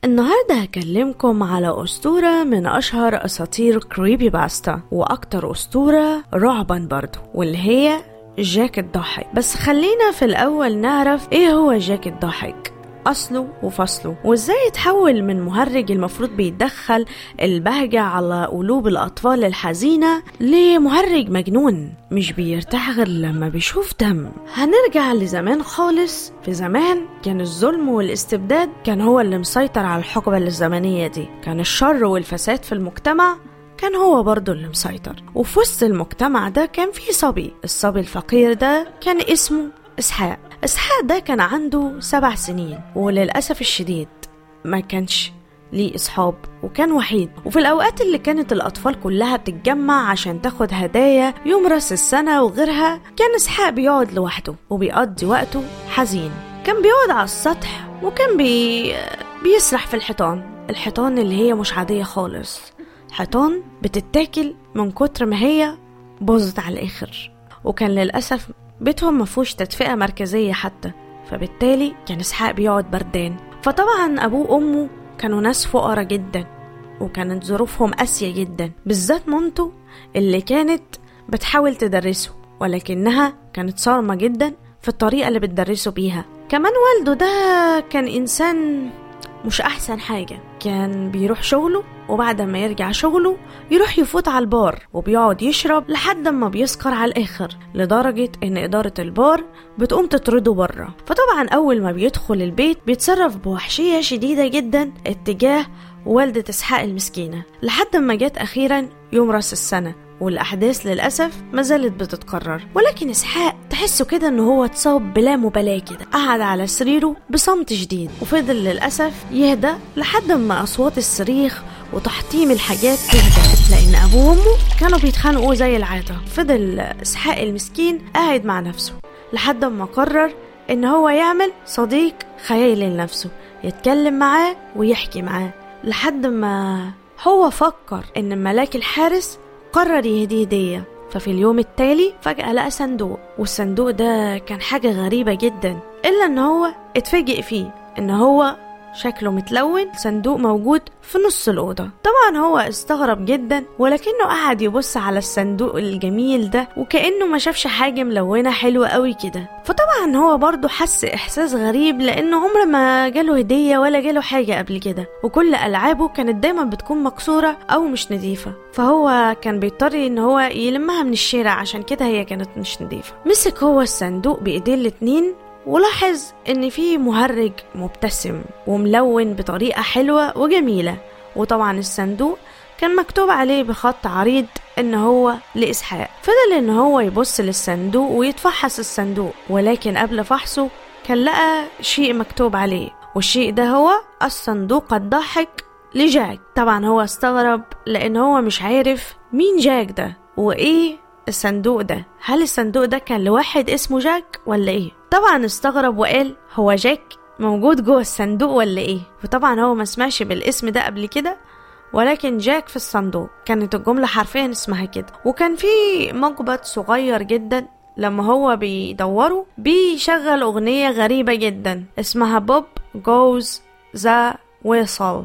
النهاردة هكلمكم على أسطورة من أشهر أساطير كريبي باستا وأكتر أسطورة رعبا برضو واللي هي جاك الضاحك بس خلينا في الأول نعرف إيه هو جاك الضاحك أصله وفصله وإزاي يتحول من مهرج المفروض بيدخل البهجة على قلوب الأطفال الحزينة لمهرج مجنون مش بيرتاح غير لما بيشوف دم هنرجع لزمان خالص في زمان كان الظلم والاستبداد كان هو اللي مسيطر على الحقبة الزمنية دي كان الشر والفساد في المجتمع كان هو برضه اللي مسيطر وفي وسط المجتمع ده كان في صبي الصبي الفقير ده كان اسمه إسحاق إسحاق ده كان عنده سبع سنين وللأسف الشديد ما كانش ليه أصحاب وكان وحيد وفي الأوقات اللي كانت الأطفال كلها بتتجمع عشان تاخد هدايا يوم راس السنة وغيرها كان إسحاق بيقعد لوحده وبيقضي وقته حزين كان بيقعد على السطح وكان بي... بيسرح في الحيطان الحيطان اللي هي مش عادية خالص حيطان بتتاكل من كتر ما هي باظت على الآخر وكان للأسف بيتهم مفهوش تدفئة مركزية حتى فبالتالي كان إسحاق بيقعد بردان فطبعا أبوه وأمه كانوا ناس فقراء جدا وكانت ظروفهم قاسية جدا بالذات مامته اللي كانت بتحاول تدرسه ولكنها كانت صارمة جدا في الطريقة اللي بتدرسه بيها كمان والده ده كان إنسان مش أحسن حاجة كان بيروح شغله وبعد ما يرجع شغله يروح يفوت على البار وبيقعد يشرب لحد ما بيسكر على الآخر لدرجة إن إدارة البار بتقوم تطرده بره فطبعا أول ما بيدخل البيت بيتصرف بوحشية شديدة جدا اتجاه والدة إسحاق المسكينة لحد ما جت أخيرا يوم راس السنة والأحداث للأسف ما زالت بتتكرر ولكن إسحاق تحسه كده إن هو اتصاب بلا مبالاة كده قعد على سريره بصمت شديد وفضل للأسف يهدى لحد ما أصوات الصريخ وتحطيم الحاجات تهدى لأن أبوه وأمه كانوا بيتخانقوا زي العادة فضل إسحاق المسكين قاعد مع نفسه لحد ما قرر إن هو يعمل صديق خيالي لنفسه يتكلم معاه ويحكي معاه لحد ما هو فكر إن ملاك الحارس قرر يهديه هدية ففي اليوم التالي فجأة لقى صندوق والصندوق ده كان حاجة غريبة جدا إلا إن هو اتفاجئ فيه إن هو شكله متلون صندوق موجود في نص الأوضة طبعا هو استغرب جدا ولكنه قعد يبص على الصندوق الجميل ده وكأنه ما شافش حاجة ملونة حلوة قوي كده فطبعا هو برضه حس إحساس غريب لأنه عمر ما جاله هدية ولا جاله حاجة قبل كده وكل ألعابه كانت دايما بتكون مكسورة أو مش نظيفة فهو كان بيضطر إن هو يلمها من الشارع عشان كده هي كانت مش نظيفة مسك هو الصندوق بإيديه الاتنين ولاحظ ان في مهرج مبتسم وملون بطريقه حلوه وجميله وطبعا الصندوق كان مكتوب عليه بخط عريض ان هو لاسحاق فضل ان هو يبص للصندوق ويتفحص الصندوق ولكن قبل فحصه كان لقى شيء مكتوب عليه والشيء ده هو الصندوق الضاحك لجاك طبعا هو استغرب لان هو مش عارف مين جاك ده وايه الصندوق ده هل الصندوق ده كان لواحد اسمه جاك ولا ايه طبعا استغرب وقال هو جاك موجود جوه الصندوق ولا ايه وطبعا هو ما سمعش بالاسم ده قبل كده ولكن جاك في الصندوق كانت الجملة حرفيا اسمها كده وكان في مقبض صغير جدا لما هو بيدوره بيشغل أغنية غريبة جدا اسمها بوب جوز ذا ويصل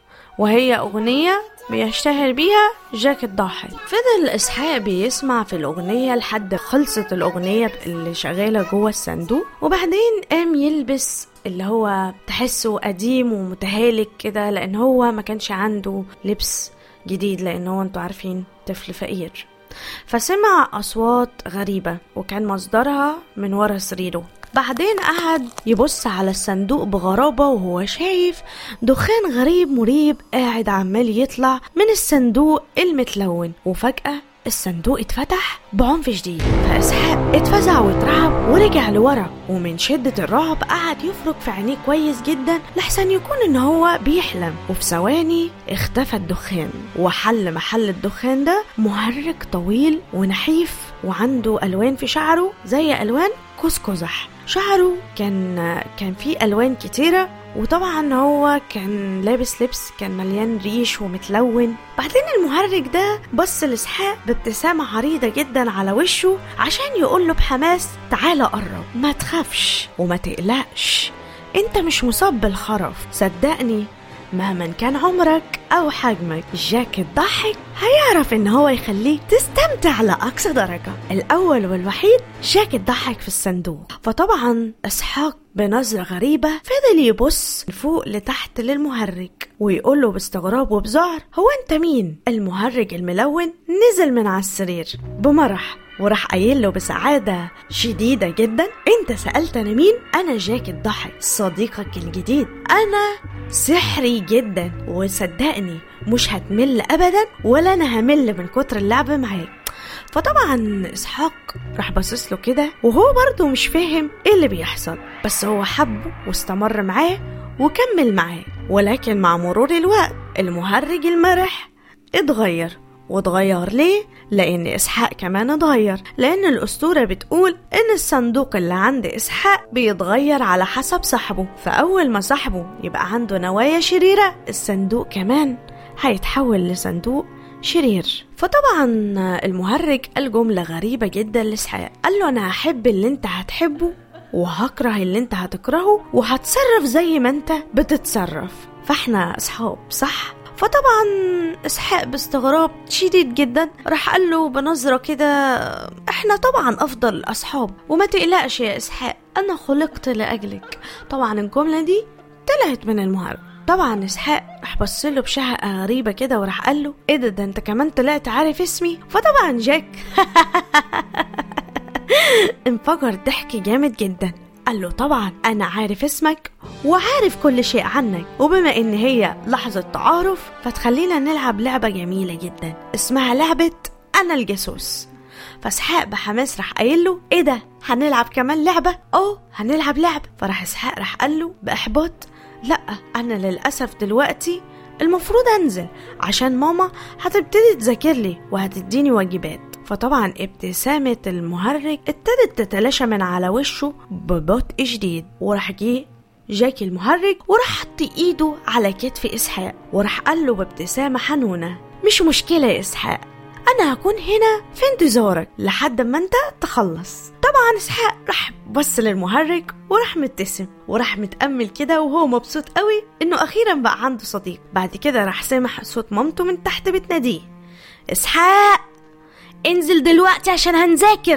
وهي أغنية بيشتهر بيها جاك الضاحك فضل إسحاق بيسمع في الأغنية لحد خلصت الأغنية اللي شغالة جوه الصندوق وبعدين قام يلبس اللي هو تحسه قديم ومتهالك كده لأن هو ما كانش عنده لبس جديد لأن هو انتوا عارفين طفل فقير فسمع أصوات غريبة وكان مصدرها من ورا سريره بعدين قعد يبص على الصندوق بغرابة وهو شايف دخان غريب مريب قاعد عمال يطلع من الصندوق المتلون وفجأة الصندوق اتفتح بعنف شديد فإسحاق اتفزع واترعب ورجع لورا ومن شدة الرعب قعد يفرك في عينيه كويس جدا لحسن يكون ان هو بيحلم وفي ثواني اختفى الدخان وحل محل الدخان ده مهرج طويل ونحيف وعنده ألوان في شعره زي ألوان قوس قزح شعره كان كان فيه ألوان كتيرة وطبعا هو كان لابس لبس كان مليان ريش ومتلون بعدين المهرج ده بص لإسحاق بابتسامة عريضة جدا على وشه عشان يقول له بحماس تعالى قرب ما تخافش وما تقلقش انت مش مصاب بالخرف صدقني مهما كان عمرك أو حجمك جاك الضحك هيعرف إن هو يخليك تستمتع لأقصى درجة الأول والوحيد جاك الضحك في الصندوق فطبعا إسحاق بنظرة غريبة فضل يبص من فوق لتحت للمهرج ويقول له باستغراب وبذعر هو انت مين؟ المهرج الملون نزل من على السرير بمرح وراح قايل له بسعادة شديدة جدا انت سألت انا مين؟ انا جاك الضحك صديقك الجديد انا سحري جدا وصدقني مش هتمل ابدا ولا انا همل من كتر اللعب معاك فطبعا اسحاق راح باصص له كده وهو برضه مش فاهم ايه اللي بيحصل بس هو حبه واستمر معاه وكمل معاه ولكن مع مرور الوقت المهرج المرح اتغير واتغير ليه؟ لأن إسحاق كمان اتغير لأن الأسطورة بتقول إن الصندوق اللي عند إسحاق بيتغير على حسب صاحبه فأول ما صاحبه يبقى عنده نوايا شريرة الصندوق كمان هيتحول لصندوق شرير فطبعا المهرج قال جملة غريبة جدا لإسحاق قال له أنا هحب اللي أنت هتحبه وهكره اللي أنت هتكرهه وهتصرف زي ما أنت بتتصرف فاحنا أصحاب صح؟ فطبعا اسحاق باستغراب شديد جدا راح قال له بنظره كده احنا طبعا افضل الاصحاب وما تقلقش يا اسحاق انا خلقت لاجلك طبعا الجمله دي طلعت من المهرج طبعا اسحاق راح بص له بشهقه غريبه كده وراح قال له ايه ده ده انت كمان طلعت عارف اسمي فطبعا جاك انفجر ضحك جامد جدا قال له طبعا انا عارف اسمك وعارف كل شيء عنك وبما ان هي لحظة تعارف فتخلينا نلعب لعبة جميلة جدا اسمها لعبة انا الجاسوس فاسحاق بحماس راح قايل له ايه ده هنلعب كمان لعبة اه هنلعب لعبة فراح اسحاق راح قال له باحباط لا انا للاسف دلوقتي المفروض انزل عشان ماما هتبتدي تذاكر لي وهتديني واجبات فطبعا ابتسامة المهرج ابتدت تتلاشى من على وشه ببطء شديد وراح جه جاكي المهرج وراح حط ايده على كتف اسحاق وراح قال له بابتسامة حنونة مش مشكلة يا اسحاق انا هكون هنا في انتظارك لحد ما انت تخلص طبعا اسحاق راح بص للمهرج وراح مبتسم وراح متأمل كده وهو مبسوط قوي انه اخيرا بقى عنده صديق بعد كده راح سمع صوت مامته من تحت بتناديه اسحاق انزل دلوقتي عشان هنذاكر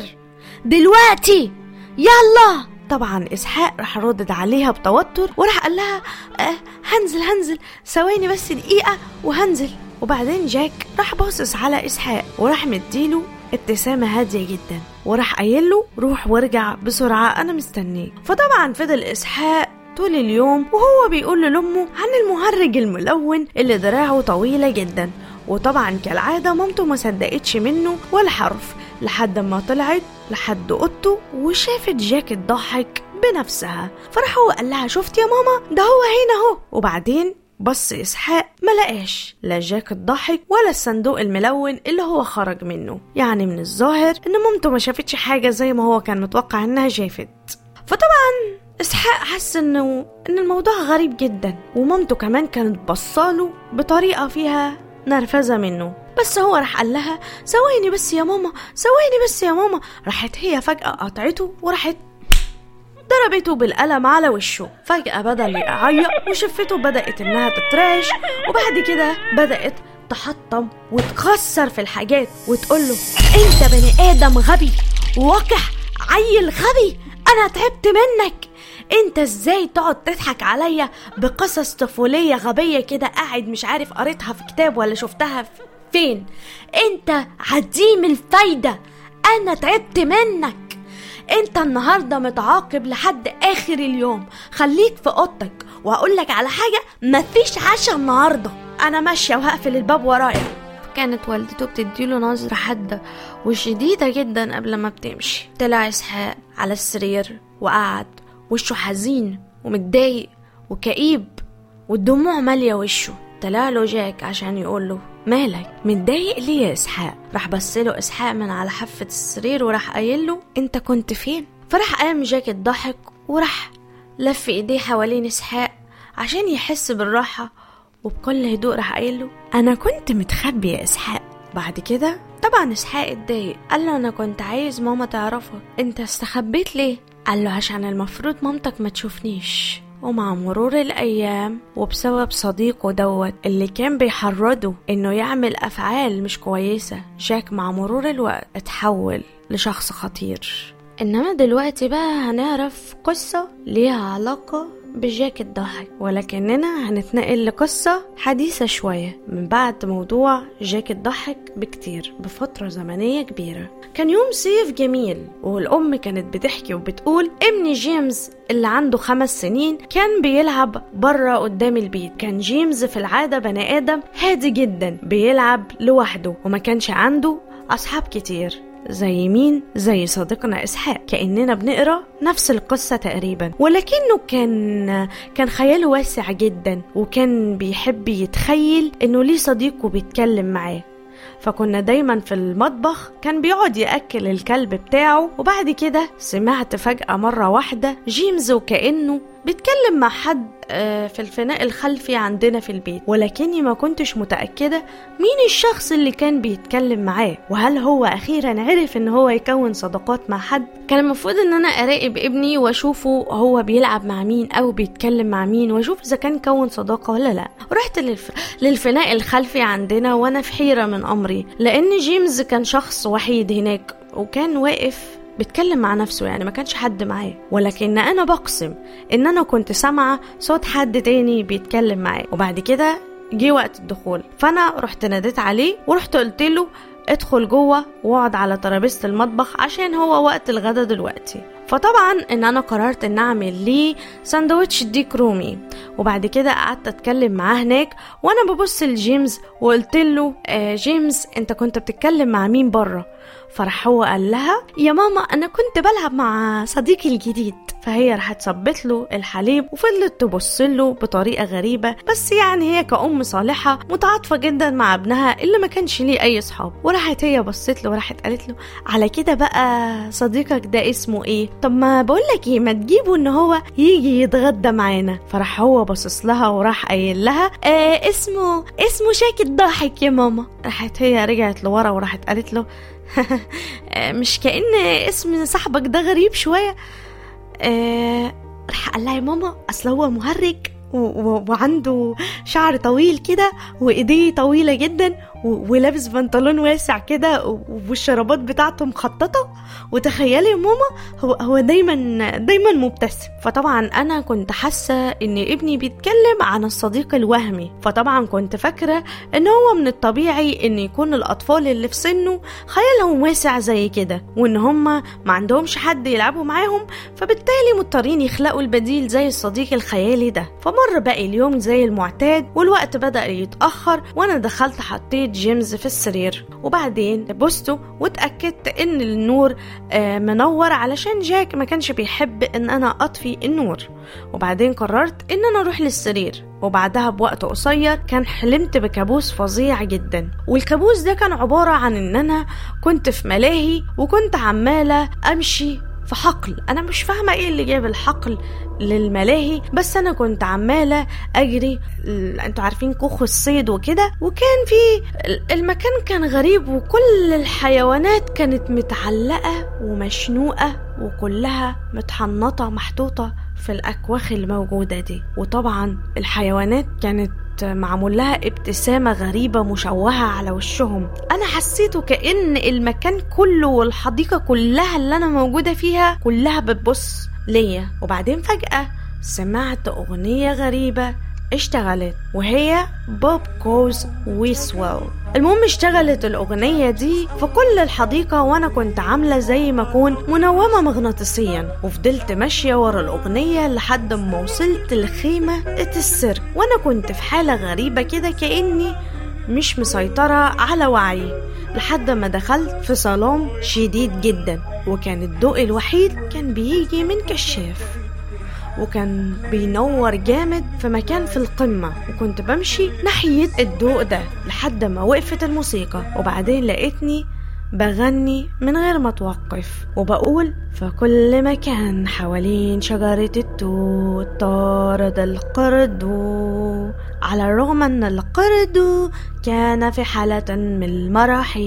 دلوقتي يلا طبعا اسحاق راح ردد عليها بتوتر وراح قال لها أه هنزل هنزل ثواني بس دقيقه وهنزل وبعدين جاك راح باصص على اسحاق وراح مديله ابتسامة هادية جدا وراح قايل له روح وارجع بسرعة أنا مستنيك فطبعا فضل إسحاق طول اليوم وهو بيقول لأمه عن المهرج الملون اللي دراعه طويلة جدا وطبعا كالعادة مامته ما صدقتش منه ولا حرف لحد ما طلعت لحد اوضته وشافت جاك الضحك بنفسها فراح هو قال لها شفت يا ماما ده هو هنا اهو وبعدين بص اسحاق ما لقاش لا جاك الضحك ولا الصندوق الملون اللي هو خرج منه يعني من الظاهر ان مامته ما شافتش حاجه زي ما هو كان متوقع انها شافت فطبعا اسحاق حس انه ان الموضوع غريب جدا ومامته كمان كانت بصاله بطريقه فيها نرفزه منه بس هو راح قال لها ثواني بس يا ماما ثواني بس يا ماما راحت هي فجأة قطعته وراحت ضربته بالقلم على وشه فجأة بدأ يعيط وشفته بدأت إنها تترعش وبعد كده بدأت تحطم وتكسر في الحاجات وتقول له انت بني ادم غبي وقح عيل غبي انا تعبت منك انت ازاي تقعد تضحك عليا بقصص طفولية غبية كده قاعد مش عارف قريتها في كتاب ولا شفتها في فين انت عديم الفايدة انا تعبت منك انت النهاردة متعاقب لحد اخر اليوم خليك في اوضتك وهقول لك على حاجة مفيش عشاء النهاردة انا ماشية وهقفل الباب ورايا كانت والدته بتديله نظرة حادة وشديدة جدا قبل ما بتمشي طلع اسحاق على السرير وقعد وشه حزين ومتضايق وكئيب والدموع مالية وشه طلع له جاك عشان يقول له مالك متضايق ليه يا اسحاق راح بصله اسحاق من على حافة السرير وراح قايل له انت كنت فين فراح قام جاك الضحك وراح لف ايديه حوالين اسحاق عشان يحس بالراحة وبكل هدوء راح قايل له انا كنت متخبي يا اسحاق بعد كده طبعا اسحاق اتضايق قال له انا كنت عايز ماما تعرفك انت استخبيت ليه قال له عشان المفروض مامتك ما تشوفنيش ومع مرور الأيام وبسبب صديقه دوت اللي كان بيحرضه إنه يعمل أفعال مش كويسة جاك مع مرور الوقت اتحول لشخص خطير إنما دلوقتي بقى هنعرف قصة ليها علاقة بجاك الضاحك ولكننا هنتنقل لقصة حديثة شوية من بعد موضوع جاك الضاحك بكتير بفترة زمنية كبيرة كان يوم صيف جميل والأم كانت بتحكي وبتقول ابن جيمس اللي عنده خمس سنين كان بيلعب بره قدام البيت كان جيمس في العادة بني آدم هادي جدا بيلعب لوحده وما كانش عنده أصحاب كتير زي مين؟ زي صديقنا إسحاق كأننا بنقرا نفس القصة تقريبا ولكنه كان كان خياله واسع جدا وكان بيحب يتخيل إنه ليه صديقه بيتكلم معاه فكنا دايما في المطبخ كان بيقعد يأكل الكلب بتاعه وبعد كده سمعت فجأة مرة واحدة جيمز وكأنه بيتكلم مع حد في الفناء الخلفي عندنا في البيت ولكني ما كنتش متأكدة مين الشخص اللي كان بيتكلم معاه وهل هو أخيرا عرف إن هو يكون صداقات مع حد كان المفروض إن أنا أراقب ابني وأشوفه هو بيلعب مع مين أو بيتكلم مع مين وأشوف إذا كان كون صداقة ولا لأ رحت للف... للفناء الخلفي عندنا وأنا في حيرة من أمري لأن جيمس كان شخص وحيد هناك وكان واقف بيتكلم مع نفسه يعني ما كانش حد معاه ولكن انا بقسم ان انا كنت سامعه صوت حد تاني بيتكلم معاه وبعد كده جه وقت الدخول فانا رحت ناديت عليه ورحت قلت له ادخل جوه واقعد على ترابيزه المطبخ عشان هو وقت الغدا دلوقتي فطبعا ان انا قررت ان اعمل ليه ساندوتش ديك رومي وبعد كده قعدت اتكلم معاه هناك وانا ببص لجيمس وقلت له آه جيمس انت كنت بتتكلم مع مين بره فراح هو قال لها يا ماما انا كنت بلعب مع صديقي الجديد فهي راحت صبت له الحليب وفضلت تبص له بطريقه غريبه بس يعني هي كأم صالحه متعاطفه جدا مع ابنها اللي ما كانش ليه اي صحاب وراحت هي بصت له وراحت قالت له على كده بقى صديقك ده اسمه ايه طب ما بقول لك ايه ما تجيبه ان هو يجي يتغدى معانا فراح هو باصص لها وراح قايل لها آه اسمه اسمه شاكي الضاحك يا ماما راحت هي رجعت لورا وراحت قالت له مش كأن اسم صاحبك ده غريب شوية آه راح قال لها يا ماما اصل هو مهرج وعنده شعر طويل كده وايديه طويله جدا ولابس بنطلون واسع كده والشرابات بتاعته مخططه وتخيلي يا ماما هو هو دايما دايما مبتسم فطبعا انا كنت حاسه ان ابني بيتكلم عن الصديق الوهمي فطبعا كنت فاكره ان هو من الطبيعي ان يكون الاطفال اللي في سنه خيالهم واسع زي كده وان هم ما عندهمش حد يلعبوا معاهم فبالتالي مضطرين يخلقوا البديل زي الصديق الخيالي ده فمر باقي اليوم زي المعتاد والوقت بدا يتاخر وانا دخلت حطيت جيمس في السرير وبعدين بوسته واتأكدت ان النور آه منور علشان جاك ما كانش بيحب ان انا اطفي النور وبعدين قررت ان انا اروح للسرير وبعدها بوقت قصير كان حلمت بكابوس فظيع جدا والكابوس ده كان عبارة عن ان انا كنت في ملاهي وكنت عمالة امشي في حقل انا مش فاهمه ايه اللي جاب الحقل للملاهي بس انا كنت عماله اجري انتوا عارفين كوخ الصيد وكده وكان في المكان كان غريب وكل الحيوانات كانت متعلقه ومشنوقه وكلها متحنطه محطوطه في الاكواخ الموجوده دي وطبعا الحيوانات كانت معمول لها ابتسامة غريبة مشوهة على وشهم أنا حسيته كأن المكان كله والحديقة كلها اللي أنا موجودة فيها كلها بتبص ليا وبعدين فجأة سمعت أغنية غريبة اشتغلت وهي بوب كوز ويسويل المهم اشتغلت الأغنية دي في كل الحديقة وأنا كنت عاملة زي ما أكون منومة مغناطيسيا وفضلت ماشية ورا الأغنية لحد ما وصلت لخيمة السيرك وأنا كنت في حالة غريبة كده كأني مش مسيطرة على وعي لحد ما دخلت في صالون شديد جدا وكان الضوء الوحيد كان بيجي من كشاف وكان بينور جامد في مكان في القمة وكنت بمشي ناحية الضوء ده لحد ما وقفت الموسيقى وبعدين لقيتني بغني من غير ما توقف وبقول في كل مكان حوالين شجرة التوت طارد القرد على الرغم ان القرد كان في حالة من المرح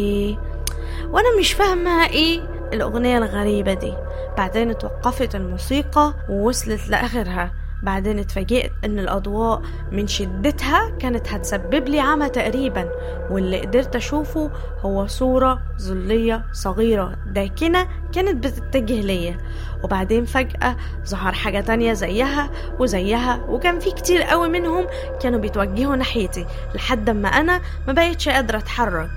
وانا مش فاهمة ايه الأغنية الغريبة دي بعدين اتوقفت الموسيقى ووصلت لآخرها بعدين اتفاجئت ان الاضواء من شدتها كانت هتسبب لي عمى تقريبا واللي قدرت اشوفه هو صورة ظلية صغيرة داكنة كانت بتتجه ليا وبعدين فجأة ظهر حاجة تانية زيها وزيها وكان في كتير قوي منهم كانوا بيتوجهوا ناحيتي لحد ما أنا ما بقيتش قادرة أتحرك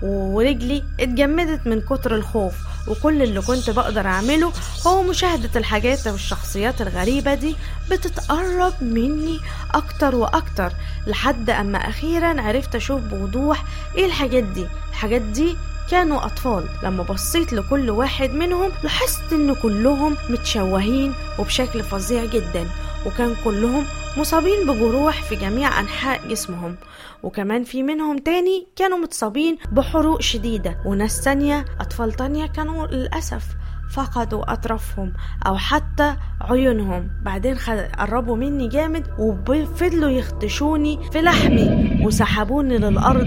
ورجلي اتجمدت من كتر الخوف وكل اللي كنت بقدر أعمله هو مشاهدة الحاجات والشخصيات الغريبة دي بتتقرب مني أكتر وأكتر لحد أما أخيرا عرفت أشوف بوضوح إيه الحاجات دي الحاجات دي كانوا أطفال لما بصيت لكل واحد منهم لاحظت إن كلهم متشوهين وبشكل فظيع جدا وكان كلهم مصابين بجروح في جميع أنحاء جسمهم وكمان في منهم تاني كانوا متصابين بحروق شديدة وناس تانية أطفال تانية كانوا للأسف فقدوا أطرافهم أو حتى عيونهم بعدين قربوا مني جامد وفضلوا يخدشوني في لحمي وسحبوني للأرض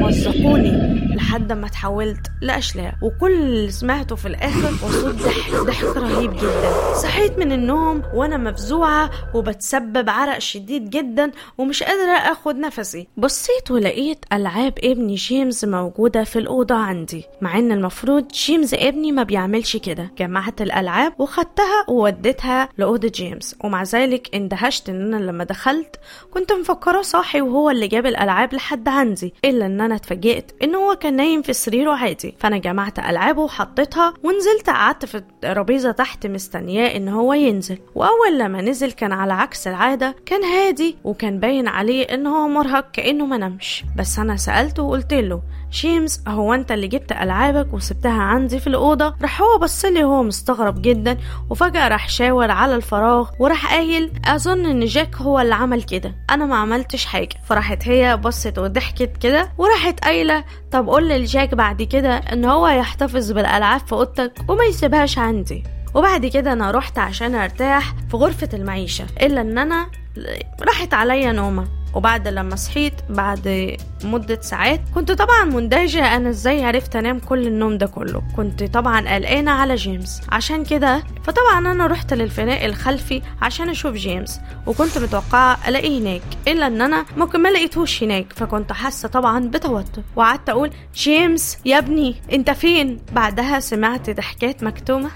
ومزقوني لحد ما تحولت لأشلاء وكل اللي سمعته في الآخر وصوت ضحك ضحك رهيب جدا صحيت من النوم وأنا مفزوعة وبتسبب عرق شديد جدا ومش قادرة أخد نفسي بصيت ولقيت ألعاب ابني جيمس موجودة في الأوضة عندي مع إن المفروض جيمس ابني ما بيعملش كده جمعت الألعاب وخدتها ووديتها لأوضة جيمس ومع ذلك اندهشت إن أنا لما دخلت كنت مفكرة صاحي وهو اللي جاب الألعاب لحد عندي إلا إن أنا اتفاجئت إن هو كان نايم في سريره عادي فأنا جمعت ألعابه وحطيتها ونزلت قعدت في الترابيزة تحت مستنياه إن هو ينزل وأول لما نزل كان على عكس العادة كان هادي وكان باين عليه إن هو مرهق كأنه ما نمش بس أنا سألته وقلت له شيمس هو انت اللي جبت العابك وسبتها عندي في الاوضه راح هو بصلي وهو مستغرب جدا وفجاه راح شاور على الفراغ وراح قايل اظن ان جاك هو اللي عمل كده انا ما عملتش حاجه فراحت هي بصت وضحكت كده وراحت قايله طب قول لجاك بعد كده ان هو يحتفظ بالالعاب في اوضتك وما يسيبهاش عندي وبعد كده انا رحت عشان ارتاح في غرفه المعيشه الا ان انا راحت عليا نومه وبعد لما صحيت بعد مدة ساعات كنت طبعا مندهشة أنا إزاي عرفت أنام كل النوم ده كله كنت طبعا قلقانة على جيمس عشان كده فطبعا أنا رحت للفناء الخلفي عشان أشوف جيمس وكنت متوقعة ألاقيه هناك إلا إن أنا ممكن ما لقيتهوش هناك فكنت حاسة طبعا بتوتر وقعدت أقول جيمس يا ابني أنت فين بعدها سمعت ضحكات مكتومة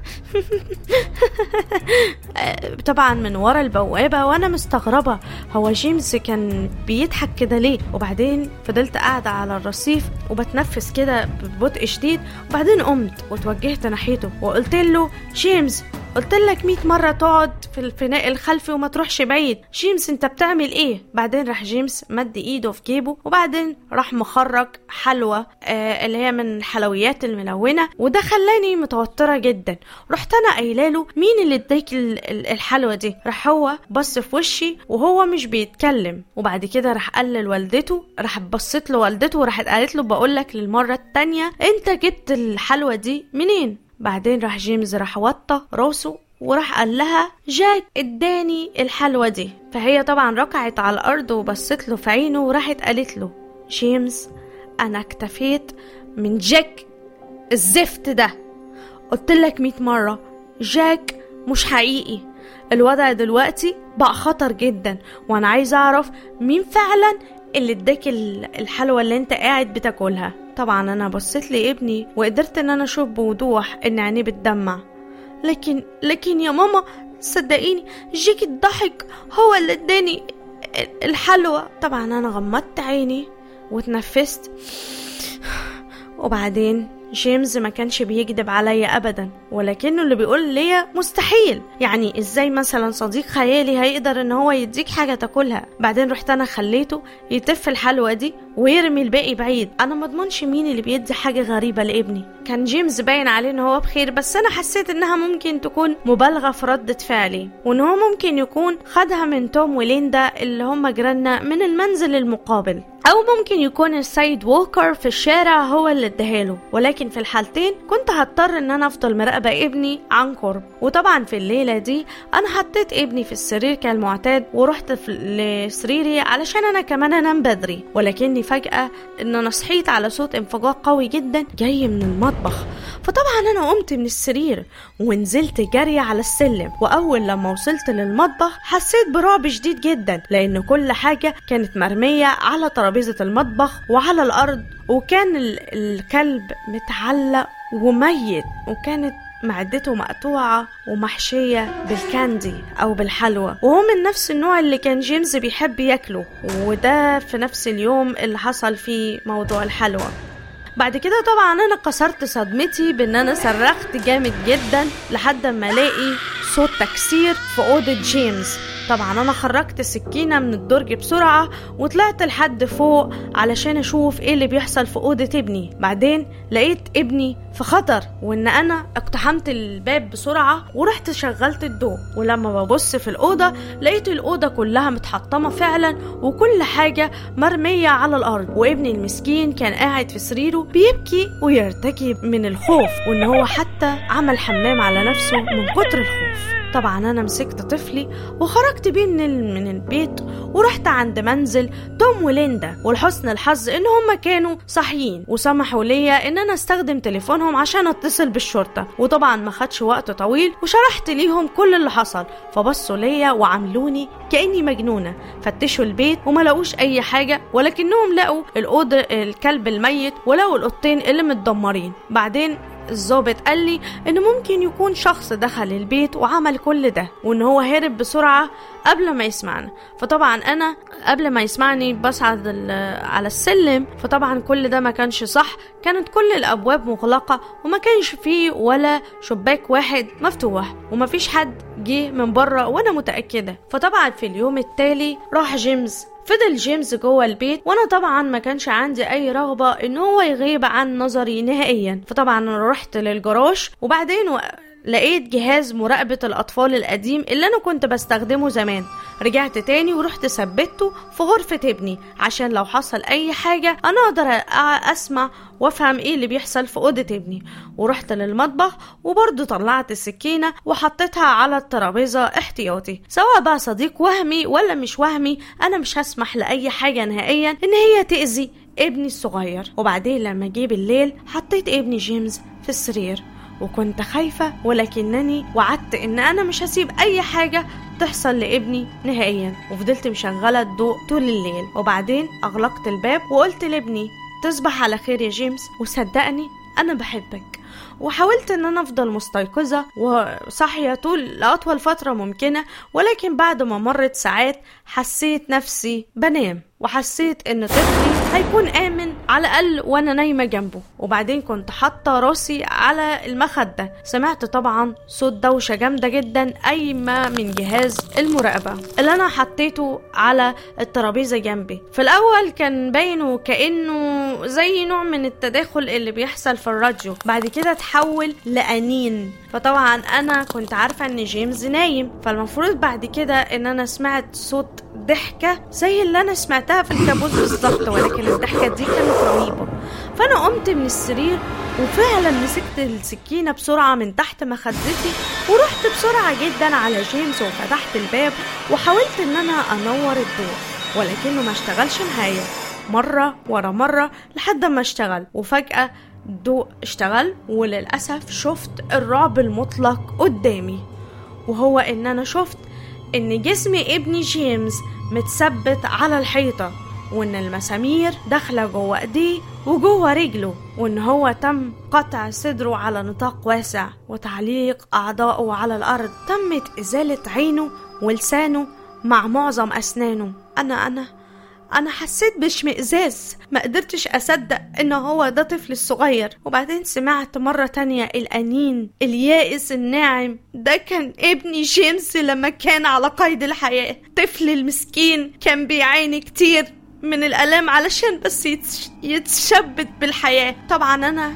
طبعا من ورا البوابة وأنا مستغربة هو جيمس كان بيضحك كده ليه وبعدين فضلت قاعدة على الرصيف وبتنفس كده ببطء شديد وبعدين قمت وتوجهت ناحيته وقلت له جيمس قلت لك 100 مرة تقعد في الفناء الخلفي وما تروحش بعيد جيمس انت بتعمل ايه بعدين راح جيمس مد ايده في جيبه وبعدين راح مخرج حلوى آه اللي هي من الحلويات الملونة وده خلاني متوترة جدا رحت انا قايله له مين اللي اداك الحلوى دي راح هو بص في وشي وهو مش بيتكلم وبعد كده راح قال لوالدته راح بصيت لوالدته وراحت قالت له بقول لك للمرة التانية انت جبت الحلوى دي منين بعدين راح جيمس راح وطى راسه وراح قال لها جاك اداني الحلوى دي فهي طبعا ركعت على الارض وبصت له في عينه وراحت قالت له جيمس انا اكتفيت من جاك الزفت ده قلت لك مئة مرة جاك مش حقيقي الوضع دلوقتي بقى خطر جدا وانا عايزه اعرف مين فعلا اللي اداك الحلوى اللي انت قاعد بتاكلها طبعا انا بصيت لابني وقدرت ان انا اشوف بوضوح ان عينيه بتدمع لكن لكن يا ماما صدقيني جيك الضحك هو اللي اداني الحلوى طبعا انا غمضت عيني وتنفست وبعدين جيمس ما كانش بيكذب عليا ابدا ولكنه اللي بيقول ليا مستحيل يعني ازاي مثلا صديق خيالي هيقدر ان هو يديك حاجه تاكلها بعدين رحت انا خليته يتف الحلوى دي ويرمي الباقي بعيد انا ما اضمنش مين اللي بيدي حاجه غريبه لابني كان جيمس باين عليه ان هو بخير بس انا حسيت انها ممكن تكون مبالغه في رده فعلي وان هو ممكن يكون خدها من توم وليندا اللي هم جيراننا من المنزل المقابل أو ممكن يكون السيد ووكر في الشارع هو اللي اداهاله ولكن في الحالتين كنت هضطر إن أنا أفضل مراقبة ابني عن قرب وطبعا في الليلة دي أنا حطيت ابني في السرير كالمعتاد ورحت لسريري علشان أنا كمان أنام بدري ولكني فجأة إن أنا صحيت على صوت انفجار قوي جدا جاي من المطبخ فطبعا أنا قمت من السرير ونزلت جري على السلم وأول لما وصلت للمطبخ حسيت برعب شديد جدا لأن كل حاجة كانت مرمية على ترابيزة المطبخ وعلى الأرض وكان الكلب متعلق وميت وكانت معدته مقطوعة ومحشية بالكاندي أو بالحلوى وهو من نفس النوع اللي كان جيمس بيحب ياكله وده في نفس اليوم اللي حصل فيه موضوع الحلوى بعد كده طبعا انا كسرت صدمتي بان انا صرخت جامد جدا لحد ما الاقي صوت تكسير في اوضه جيمس طبعا انا خرجت السكينة من الدرج بسرعة وطلعت لحد فوق علشان اشوف ايه اللي بيحصل في اوضة ابني بعدين لقيت ابني في خطر وان انا اقتحمت الباب بسرعة ورحت شغلت الضوء ولما ببص في الأوضة لقيت الأوضة كلها متحطمة فعلا وكل حاجة مرمية على الأرض وابني المسكين كان قاعد في سريره بيبكي ويرتكي من الخوف وان هو حتى عمل حمام على نفسه من كتر الخوف طبعا انا مسكت طفلي وخرجت بيه من من البيت ورحت عند منزل توم وليندا ولحسن الحظ ان هما كانوا صاحيين وسمحوا ليا ان انا استخدم تليفونهم عشان اتصل بالشرطه وطبعا ما خدش وقت طويل وشرحت ليهم كل اللي حصل فبصوا ليا وعملوني كاني مجنونه فتشوا البيت وما لقوش اي حاجه ولكنهم لقوا الاوضه الكلب الميت ولقوا القطين اللي متدمرين بعدين الظابط قال لي ان ممكن يكون شخص دخل البيت وعمل كل ده وان هو هرب بسرعه قبل ما يسمعنا فطبعا انا قبل ما يسمعني بصعد على السلم فطبعا كل ده ما كانش صح كانت كل الابواب مغلقه وما كانش فيه ولا شباك واحد مفتوح وما فيش حد جه من بره وانا متاكده فطبعا في اليوم التالي راح جيمس فضل جيمس جوه البيت وانا طبعا ما كانش عندي اي رغبه ان هو يغيب عن نظري نهائيا فطبعا انا رحت للجراج وبعدين و... لقيت جهاز مراقبة الأطفال القديم اللي أنا كنت بستخدمه زمان رجعت تاني ورحت ثبته في غرفة ابني عشان لو حصل أي حاجة أنا أقدر أسمع وافهم ايه اللي بيحصل في اوضه ابني ورحت للمطبخ وبرضه طلعت السكينه وحطيتها على الترابيزه احتياطي سواء بقى صديق وهمي ولا مش وهمي انا مش هسمح لاي حاجه نهائيا ان هي تاذي ابني الصغير وبعدين لما جه بالليل حطيت ابني جيمس في السرير وكنت خايفة ولكنني وعدت إن أنا مش هسيب أي حاجة تحصل لابني نهائيا وفضلت مشغلة الضوء طول الليل وبعدين أغلقت الباب وقلت لابني تصبح على خير يا جيمس وصدقني أنا بحبك وحاولت ان انا افضل مستيقظة وصاحية طول لأطول فترة ممكنة ولكن بعد ما مرت ساعات حسيت نفسي بنام وحسيت ان طفلي هيكون امن على الاقل وانا نايمه جنبه وبعدين كنت حاطه راسي على المخده سمعت طبعا صوت دوشه جامده جدا قايمه من جهاز المراقبه اللي انا حطيته على الترابيزه جنبي في الاول كان باين وكانه زي نوع من التداخل اللي بيحصل في الراديو بعد كده تحول لانين فطبعا انا كنت عارفه ان جيمس نايم فالمفروض بعد كده ان انا سمعت صوت ضحكة زي اللي أنا سمعتها في الكابوس بالظبط ولكن الضحكة دي كانت رهيبة فأنا قمت من السرير وفعلا مسكت السكينة بسرعة من تحت مخدتي ورحت بسرعة جدا على جيمس وفتحت الباب وحاولت إن أنا أنور الضوء ولكنه ما اشتغلش معايا مرة ورا مرة لحد ما اشتغل وفجأة الضوء اشتغل وللأسف شفت الرعب المطلق قدامي وهو إن أنا شفت إن جسم ابني جيمس متثبت على الحيطة وإن المسامير داخلة جوه إيديه وجوه رجله وإن هو تم قطع صدره على نطاق واسع وتعليق أعضائه على الأرض تمت إزالة عينه ولسانه مع معظم أسنانه أنا أنا أنا حسيت باشمئزاز ما قدرتش أصدق إن هو ده طفل الصغير وبعدين سمعت مرة تانية الأنين اليائس الناعم ده كان ابني جيمس لما كان على قيد الحياة طفل المسكين كان بيعاني كتير من الآلام علشان بس يتش... يتشبت بالحياة طبعا أنا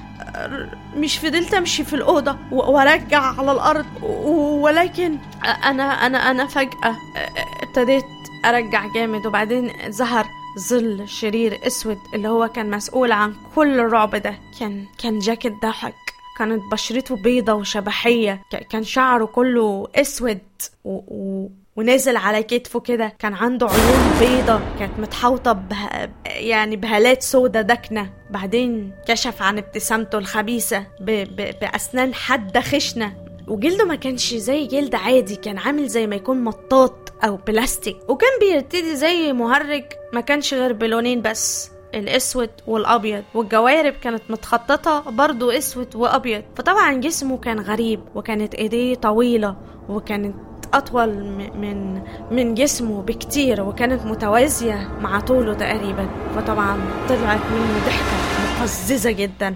مش فضلت أمشي في الأوضة وأرجع على الأرض ولكن أنا أنا أنا فجأة ابتديت ارجع جامد وبعدين ظهر ظل شرير اسود اللي هو كان مسؤول عن كل الرعب ده كان كان جاك الضحك كانت بشرته بيضة وشبحية ك- كان شعره كله اسود و... و... ونازل على كتفه كده كان عنده عيون بيضة كانت متحوطة به... يعني بهالات سودة دكنة بعدين كشف عن ابتسامته الخبيثة ب... ب... بأسنان حادة خشنة وجلده ما كانش زي جلد عادي كان عامل زي ما يكون مطاط أو بلاستيك وكان بيرتدي زي مهرج ما كانش غير بلونين بس الاسود والابيض والجوارب كانت متخططه برضو اسود وابيض فطبعا جسمه كان غريب وكانت ايديه طويله وكانت اطول م- من من جسمه بكتير وكانت متوازيه مع طوله تقريبا فطبعا طلعت منه ضحكه مقززه جدا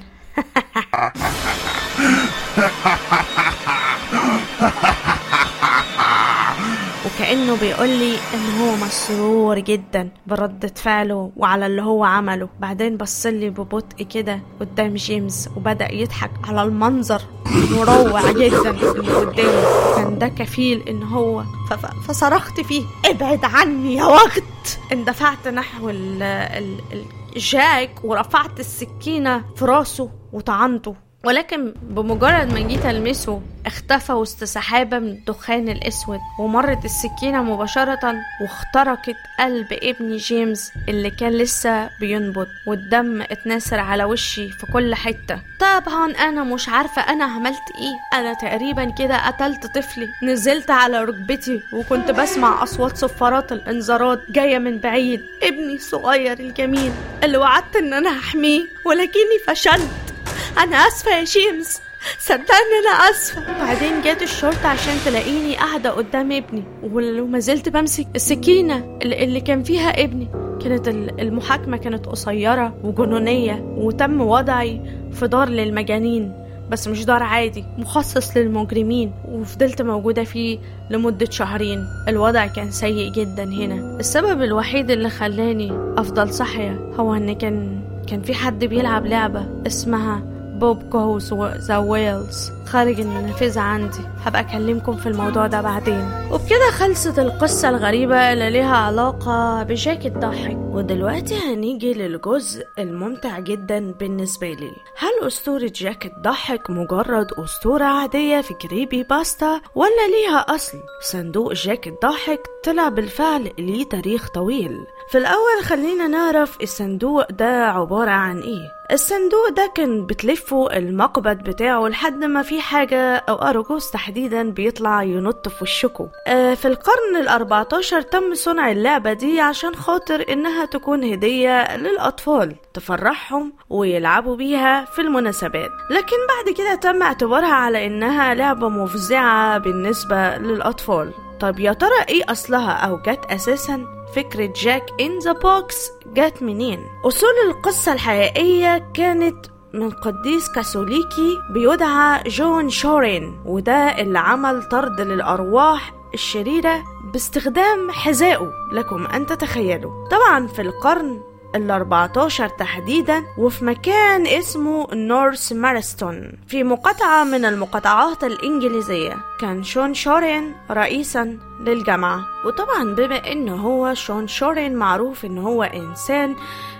وكأنه بيقول لي إن هو مسرور جدا بردة فعله وعلى اللي هو عمله بعدين بصلي ببطء كده قدام جيمس وبدأ يضحك على المنظر مروع جدا اللي قدامه كان ده كفيل إن هو ف- ف- فصرخت فيه ابعد عني يا وقت اندفعت نحو ال ال ال جاك ورفعت السكينة في راسه وطعنته ولكن بمجرد ما جيت المسه اختفى وسط سحابة من الدخان الأسود ومرت السكينة مباشرة واخترقت قلب ابني جيمس اللي كان لسه بينبض والدم اتناثر على وشي في كل حتة طبعا أنا مش عارفة أنا عملت إيه أنا تقريبا كده قتلت طفلي نزلت على ركبتي وكنت بسمع أصوات صفارات الإنذارات جاية من بعيد ابني الصغير الجميل اللي وعدت إن أنا هحميه ولكني فشلت انا اسفه يا جيمس صدقني انا اسفه بعدين جت الشرطه عشان تلاقيني قاعده قدام ابني ول- وما زلت بمسك السكينه اللي اللي كان فيها ابني كانت ال- المحاكمه كانت قصيره وجنونيه وتم وضعي في دار للمجانين بس مش دار عادي مخصص للمجرمين وفضلت موجودة فيه لمدة شهرين الوضع كان سيء جدا هنا السبب الوحيد اللي خلاني أفضل صحية هو إن كان كان في حد بيلعب لعبة اسمها بوب جوز ذا ويلز خارج النافذة عندي هبقى أكلمكم في الموضوع ده بعدين وبكده خلصت القصة الغريبة اللي ليها علاقة بجاك الضاحك ودلوقتي هنيجي للجزء الممتع جدا بالنسبة لي هل أسطورة جاك الضاحك مجرد أسطورة عادية في كريبي باستا ولا ليها أصل؟ صندوق جاك الضاحك طلع بالفعل ليه تاريخ طويل في الأول خلينا نعرف الصندوق ده عبارة عن إيه الصندوق ده كان بتلفه المقبض بتاعه لحد ما في حاجة أو أرجوز تحديدا بيطلع ينط في وشكوا آه في القرن الأربعتاشر تم صنع اللعبة دي عشان خاطر إنها تكون هدية للأطفال تفرحهم ويلعبوا بيها في المناسبات لكن بعد كده تم اعتبارها على إنها لعبة مفزعة بالنسبة للأطفال طب يا ترى ايه اصلها او جت اساسا فكرة جاك ان ذا بوكس جت منين اصول القصة الحقيقية كانت من قديس كاثوليكي بيدعى جون شورين وده اللي عمل طرد للأرواح الشريرة باستخدام حذائه لكم أن تتخيلوا طبعا في القرن ال 14 تحديدا وفي مكان اسمه نورث مارستون في مقاطعة من المقاطعات الإنجليزية كان شون شورين رئيسا للجامعة وطبعا بما انه هو شون شورين معروف ان هو انسان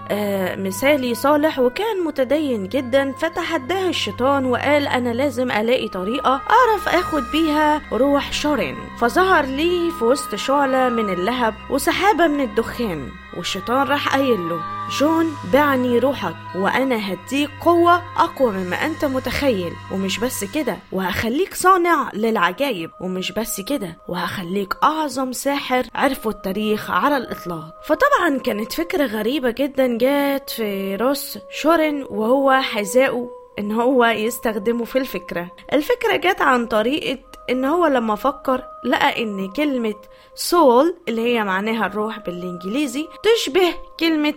آه مثالي صالح وكان متدين جدا فتحداه الشيطان وقال انا لازم الاقي طريقة اعرف اخد بيها روح شورين فظهر لي في وسط شعلة من اللهب وسحابة من الدخان والشيطان راح قايل له جون بعني روحك وانا هديك قوة اقوى مما انت متخيل ومش بس كده وهخليك صانع للعجائب ومش بس كده وهخليك اعظم ساحر عرفوا التاريخ على الاطلاق فطبعا كانت فكرة غريبة جدا جات في راس شورن وهو حذائه ان هو يستخدمه في الفكرة الفكرة جت عن طريقة ان هو لما فكر لقى ان كلمة سول اللي هي معناها الروح بالانجليزي تشبه كلمة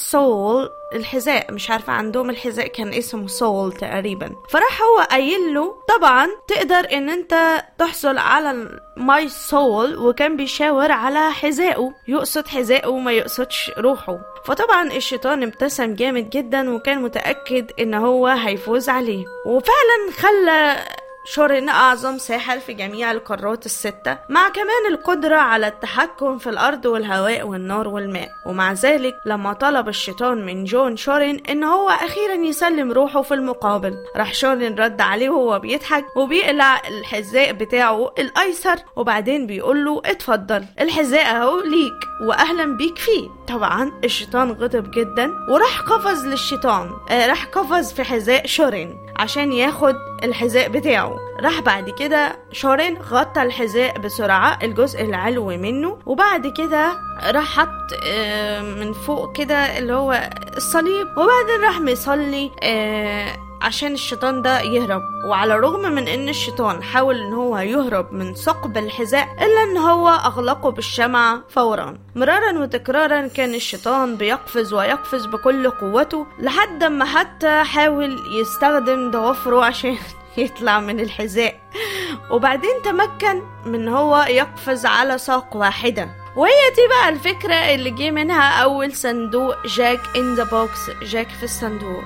سول الحذاء مش عارفة عندهم الحذاء كان اسمه سول تقريبا فراح هو قايل له طبعا تقدر ان انت تحصل على ماي سول وكان بيشاور على حذائه يقصد حذائه وما يقصدش روحه فطبعا الشيطان ابتسم جامد جدا وكان متأكد ان هو هيفوز عليه وفعلا خلى شورين أعظم ساحر في جميع القارات الستة مع كمان القدرة على التحكم في الأرض والهواء والنار والماء ومع ذلك لما طلب الشيطان من جون شورين إن هو أخيرا يسلم روحه في المقابل راح شورين رد عليه وهو بيضحك وبيقلع الحذاء بتاعه الأيسر وبعدين بيقول له اتفضل الحذاء أهو ليك وأهلا بيك فيه طبعا الشيطان غضب جدا وراح قفز للشيطان آه راح قفز في حذاء شورين عشان ياخد الحذاء بتاعه راح بعد كده شورين غطى الحذاء بسرعة الجزء العلوي منه وبعد كده راح حط آه، من فوق كده اللي هو الصليب وبعدين راح مصلي آه، عشان الشيطان ده يهرب وعلى الرغم من ان الشيطان حاول ان هو يهرب من ثقب الحذاء الا ان هو اغلقه بالشمعة فورا مرارا وتكرارا كان الشيطان بيقفز ويقفز بكل قوته لحد ما حتى حاول يستخدم ضوافره عشان يطلع من الحذاء وبعدين تمكن من هو يقفز على ساق واحدة وهي دي بقى الفكرة اللي جه منها أول صندوق جاك in the box جاك في الصندوق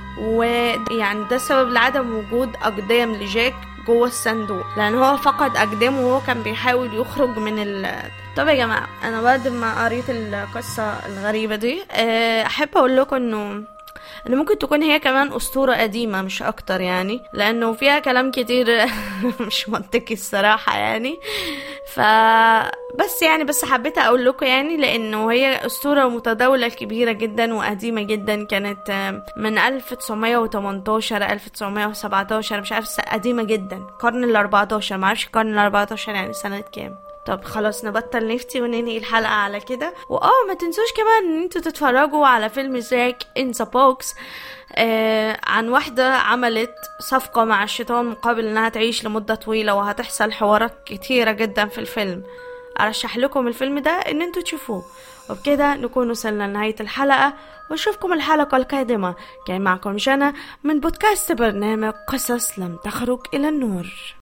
ويعني ده سبب لعدم وجود أقدام لجاك جوه الصندوق لأن هو فقد أقدامه وهو كان بيحاول يخرج من ال طب يا جماعة أنا بعد ما قريت القصة الغريبة دي آه، أحب أقول لكم إنه ان ممكن تكون هي كمان اسطوره قديمه مش اكتر يعني لانه فيها كلام كتير مش منطقي الصراحه يعني ف بس يعني بس حبيت اقول لكم يعني لانه هي اسطوره متداوله كبيره جدا وقديمه جدا كانت من 1918 1917 مش عارف قديمه جدا القرن ال 14 معرفش القرن ال 14 يعني سنه كام طب خلاص نبطل نفتي وننهي الحلقة على كده واه ما تنسوش كمان ان انتوا تتفرجوا على فيلم زاك ان ذا بوكس آه عن واحدة عملت صفقة مع الشيطان مقابل انها تعيش لمدة طويلة وهتحصل حوارات كتيرة جدا في الفيلم ارشح لكم الفيلم ده ان انتوا تشوفوه وبكده نكون وصلنا لنهاية الحلقة واشوفكم الحلقة القادمة كان معكم جنى من بودكاست برنامج قصص لم تخرج الى النور